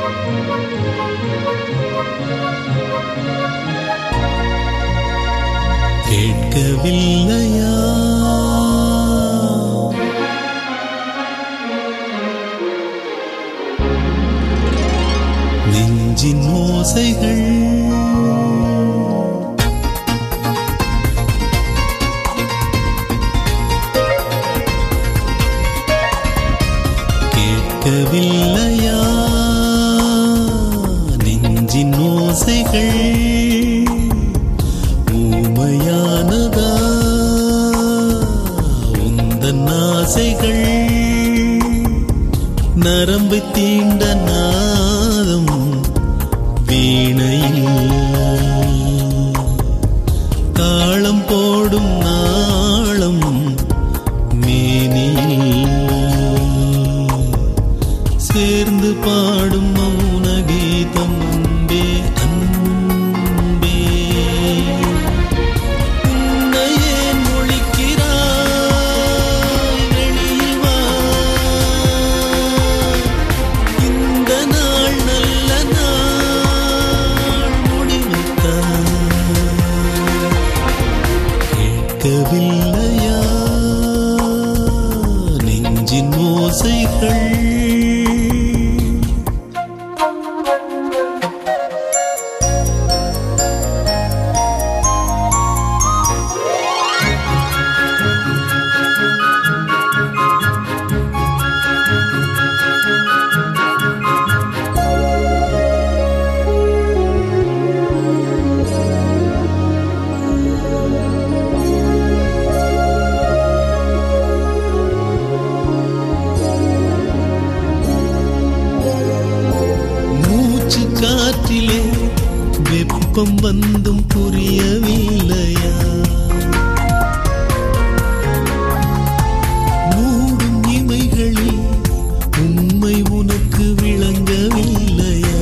கேட்கவில்லையா நெஞ்சின் ஓசைகள் கேட்கவில்லையா நெஞ்சின் ஓசைகள் ஊமையானதா உந்தன் ஆசைகள் நரம்பு தீண்ட நாதம் வீணையில் தாளம் போடும் நாளம் மேனியில் சேர்ந்து பாடும் மௌன கீதம் அன்பே அன்பே உன்னை ஏன் ஒழிக்கிறாய் வெளியில் வா இந்த நாள் நல்ல நாள் முடிவுத்தான் கேட்கவில்லையா நெஞ்சின் ஓசைகள் மூச்சு காற்றிலே வெப்பம் வந்தும் புரியவில்லையா மூடும் இமைகளில் உண்மை உனக்கு விளங்கவில்லையா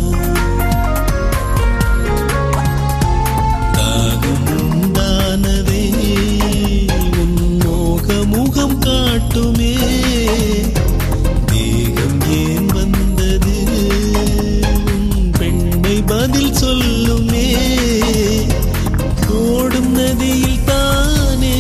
தாகம் உண்டானதே உன் மோக முகம் காட்டுமே தேகம் ஏன் வந்தது உன் பெண்மை பதில் சொல்லுமே ஓடும் நதியில் தானே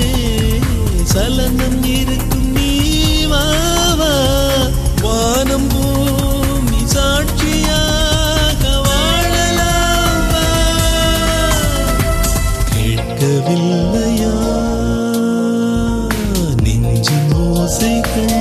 சலனம் இருக்கும் நீ வா வா. வானம் பூமி சாட்சியாக வாழலாம் வா. கேட்கவில்லையா நெஞ்சின் ஓசைகள்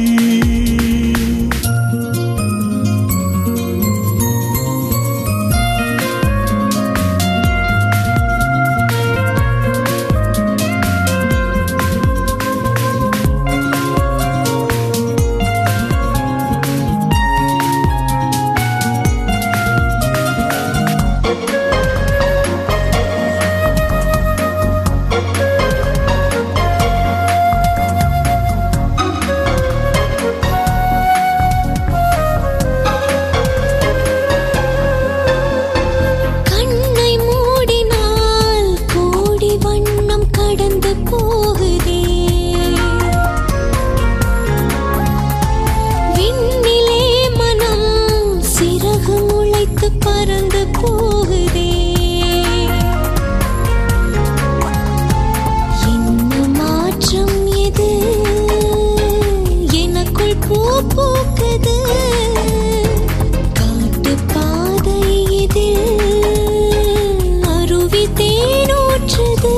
கண்ணை மூடினால் கோடி வண்ணம் கடந்து போகுதே விண்ணிலே மனம் சிறகு முளைத்து பறந்து போகுதே என்ன மாற்றம் எது எனக்குள் பூ பூக்குது காட்டு பாதை இதில் அருவி தேனூற்றுது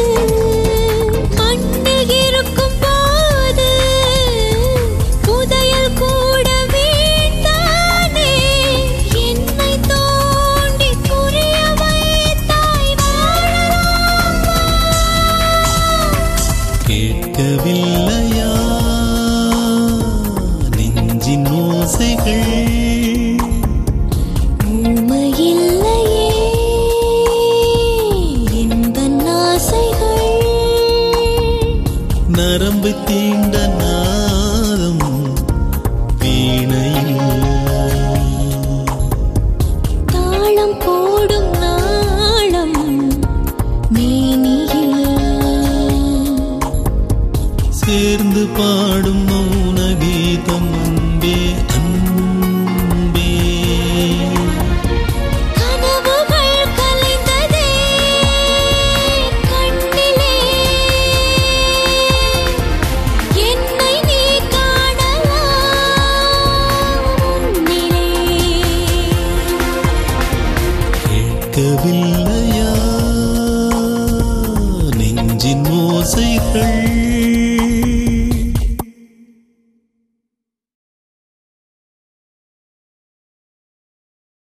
மண்ணில் இருக்கும் போது புதையல் கூட வேண்டானே என்னை தோண்டி புரிய வைத்தாய் வாழலாம் கேட்கவில்லையா நெஞ்சின் ஓசைகள் உண்மையில்லையே எந்தன் ஆசைகள் நரம்பு தீண்ட நாதம் வீணையில் தாளம் போடும் நாளம் மேனியில் சேர்ந்து பாடும் மௌன கீதம் அன்பே அன்பே கேட்கவில்லையா நெஞ்சின் ஓசைகள்